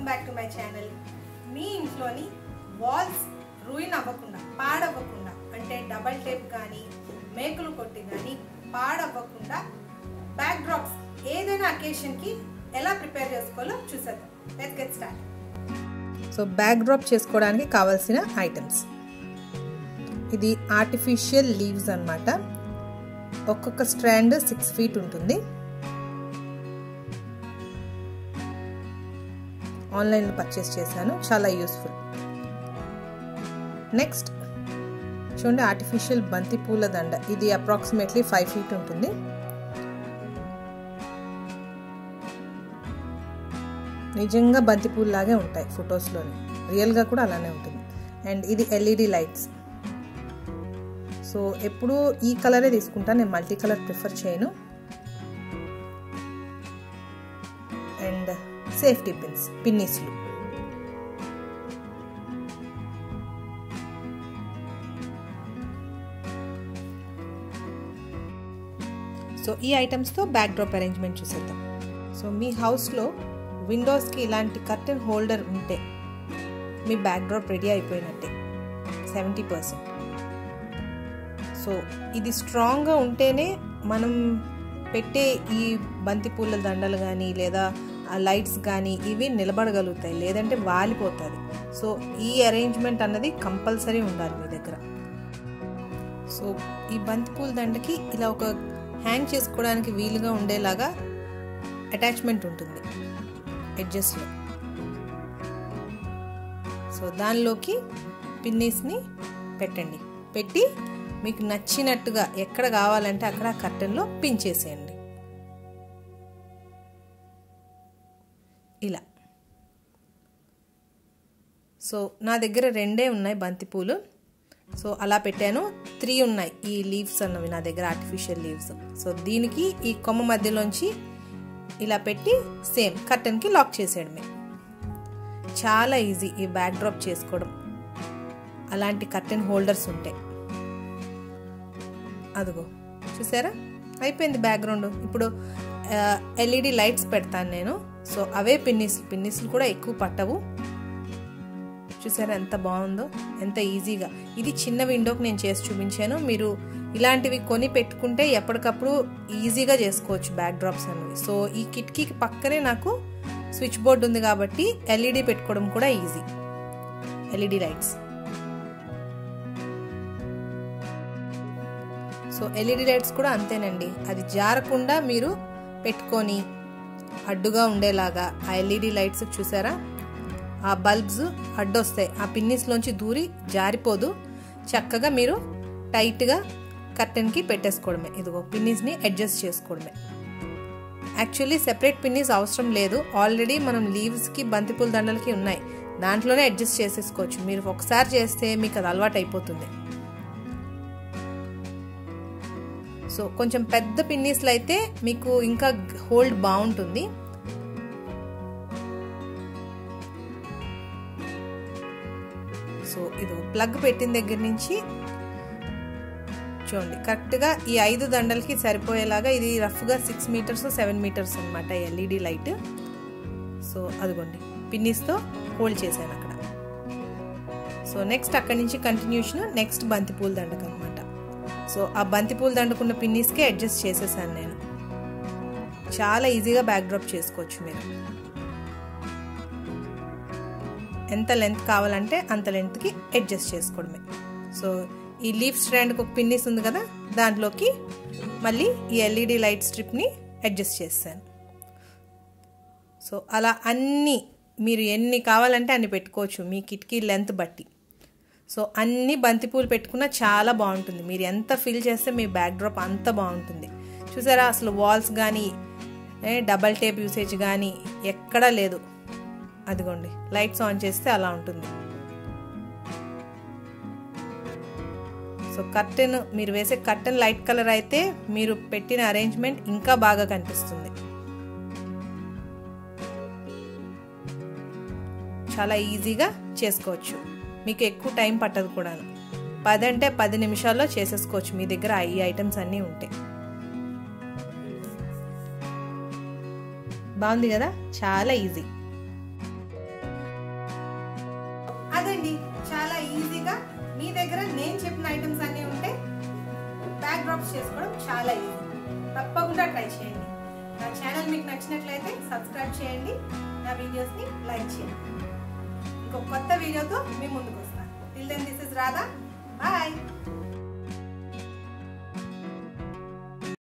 welcome back to my channel మీ ఇంట్లోని walls ruin అవ్వకుండా పాడవ్వకుండా అంటే డబల్ టేప్ కానీ మేకులు కొట్టి కానీ పాడవ్వకుండా బ్యాక్ డ్రాప్స్ ఏదైనా అకేషన్కి ఎలా ప్రిపేర్ చేసుకోవాలో చూసేద్దాం let's get start so backdrop చేసుకోవడానికి కావాల్సిన ఐటమ్స్ ఇది ఆర్టిఫిషియల్ లీవ్స్ అనమాట ఒక్కొక్క స్ట్రాండ్ సిక్స్ ఫీట్ ఉంటుంది ఆన్లైన్లో పర్చేస్ చేశాను చాలా యూస్ఫుల్ నెక్స్ట్ చూడండి ఆర్టిఫిషియల్ బంతి పూల దండ ఇది అప్రాక్సిమేట్లీ ఫైవ్ ఫీట్ ఉంటుంది నిజంగా బంతిపూల్లాగే ఉంటాయి ఫొటోస్లోని రియల్గా కూడా అలానే ఉంటుంది అండ్ ఇది ఎల్ఈడి లైట్స్ సో ఎప్పుడు ఈ కలరే తీసుకుంటా నేను మల్టీ కలర్ ప్రిఫర్ చేయను అండ్ సేఫ్టీ పిన్స్ పిన్నిస్లు సో ఈ ఐటమ్స్తో బ్యాక్ డ్రాప్ అరేంజ్మెంట్ చూసేద్దాం సో మీ హౌస్లో విండోస్కి ఇలాంటి కర్టెన్ హోల్డర్ ఉంటే మీ బ్యాక్ డ్రాప్ రెడీ అయిపోయినట్టే సెవెంటీ పర్సెంట్ సో ఇది స్ట్రాంగ్గా ఉంటేనే మనం పెట్టే ఈ బంతిపూల దండలు కానీ లేదా లైట్స్ కానీ ఇవి నిలబడగలుగుతాయి లేదంటే వాలిపోతుంది సో ఈ అరేంజ్మెంట్ అన్నది కంపల్సరీ ఉండాలి మీ దగ్గర సో ఈ బంతిపూల దండకి ఇలా ఒక హ్యాంగ్ చేసుకోవడానికి వీలుగా ఉండేలాగా అటాచ్మెంట్ ఉంటుంది ఎడ్జస్ట్లో సో దానిలోకి పిన్నీస్ని పెట్టండి పెట్టి మీకు నచ్చినట్టుగా ఎక్కడ కావాలంటే అక్కడ కర్టెన్లో పిన్ చేసేయండి ఇలా సో నా దగ్గర రెండే ఉన్నాయి బంతిపూలు సో అలా పెట్టాను త్రీ ఉన్నాయి ఈ లీవ్స్ అన్నవి నా దగ్గర ఆర్టిఫిషియల్ లీవ్స్ సో దీనికి ఈ కొమ్మ మధ్యలోంచి ఇలా పెట్టి సేమ్ కర్టెన్కి లాక్ చేసేయడమే చాలా ఈజీ ఈ బ్యాక్ డ్రాప్ చేసుకోవడం అలాంటి కర్టెన్ హోల్డర్స్ ఉంటాయి అదిగో చూసారా అయిపోయింది బ్యాక్గ్రౌండ్ ఇప్పుడు ఎల్ఈడి లైట్స్ పెడతాను నేను సో అవే పిన్నిస్లు పిన్నిస్లు కూడా ఎక్కువ పట్టవు చూసారా ఎంత బాగుందో ఎంత ఈజీగా ఇది చిన్న విండోకి నేను చేసి చూపించాను మీరు ఇలాంటివి కొని పెట్టుకుంటే ఎప్పటికప్పుడు ఈజీగా చేసుకోవచ్చు బ్యాక్ డ్రాప్స్ అనేవి సో ఈ కిటికీకి పక్కనే నాకు స్విచ్ బోర్డు ఉంది కాబట్టి ఎల్ఈడి పెట్టుకోవడం కూడా easy LED lights so LED lights కూడా అంతేనండి అది జారకుండా మీరు పెట్టుకొని అడ్డుగా ఉండేలాగా ఆ ఎల్ఈడి లైట్స్ చూసారా ఆ బల్బ్స్ అడ్డొస్తాయి ఆ పిన్నిస్లోంచి దూరి జారిపోదు చక్కగా మీరు టైట్గా కర్టెన్కి పెట్టేసుకోవడమే ఇదిగో పిన్నిస్ని అడ్జస్ట్ చేసుకోవడమే యాక్చువల్లీ సెపరేట్ పిన్నిస్ అవసరం లేదు ఆల్రెడీ మనం లీవ్స్కి బంతిపూల దండలకి ఉన్నాయి దాంట్లోనే అడ్జస్ట్ చేసేసుకోవచ్చు మీరు ఒకసారి చేస్తే మీకు అది అలవాటు అయిపోతుంది సో కొంచెం పెద్ద పిన్నీస్లు అయితే మీకు ఇంకా హోల్డ్ బాగుంటుంది సో ఇది ప్లగ్ పెట్టిన దగ్గర నుంచి చూడండి కరెక్ట్గా ఈ ఐదు దండలకి సరిపోయేలాగా ఇది రఫ్గా సిక్స్ మీటర్స్ సెవెన్ మీటర్స్ అనమాట ఎల్ఈడి లైట్ సో అదిగోండి పిన్నిస్తో హోల్డ్ చేశాను అక్కడ సో నెక్స్ట్ అక్కడి నుంచి కంటిన్యూషన్ నెక్స్ట్ బంతిపూల దండకు అనమాట సో ఆ బంతిపూల దండకున్న పిన్నిస్కే అడ్జస్ట్ చేసేసాను నేను చాలా ఈజీగా బ్యాక్ డ్రాప్ చేసుకోవచ్చు మీరు ఎంత లెంత్ కావాలంటే అంత లెంత్కి అడ్జస్ట్ చేసుకోవడమే సో ఈ లీఫ్ స్ట్రాండ్కి ఒక పిన్నిస్ ఉంది కదా దాంట్లోకి మళ్ళీ ఈ ఎల్ఈడి లైట్ స్ట్రిప్ని అడ్జస్ట్ చేస్తాను సో అలా అన్నీ మీరు ఎన్ని కావాలంటే అన్ని పెట్టుకోవచ్చు మీ కిటికీ లెంత్ బట్టి సో అన్ని బంతిపూలు పెట్టుకున్నా చాలా బాగుంటుంది మీరు ఎంత ఫిల్ చేస్తే మీ బ్యాక్ డ్రాప్ అంత బాగుంటుంది చూసారా అసలు వాల్స్ కానీ డబల్ టేప్ యూసేజ్ కానీ ఎక్కడా లేదు అదిగోండి లైట్స్ ఆన్ చేస్తే అలా ఉంటుంది సో కర్టెన్ మీరు వేసే కర్టెన్ లైట్ కలర్ అయితే మీరు పెట్టిన అరేంజ్మెంట్ ఇంకా బాగా కనిపిస్తుంది చాలా ఈజీగా చేసుకోవచ్చు మీకు ఎక్కువ టైం పట్టదు కూడాను పది అంటే పది నిమిషాల్లో చేసేసుకోవచ్చు మీ దగ్గర ఈ ఐటమ్స్ అన్నీ ఉంటాయి బాగుంది కదా చాలా ఈజీ బ్యాక్ డ్రాప్స్ చేసుకోవడం చాలా ఈజీ తప్పకుండా ట్రై చేయండి నా ఛానల్ మీకు నచ్చినట్లయితే సబ్స్క్రైబ్ చేయండి నా వీడియోస్ని లైక్ చేయండి ఇంకో కొత్త వీడియోతో మీ ముందుకు వస్తాను till then this is Radha bye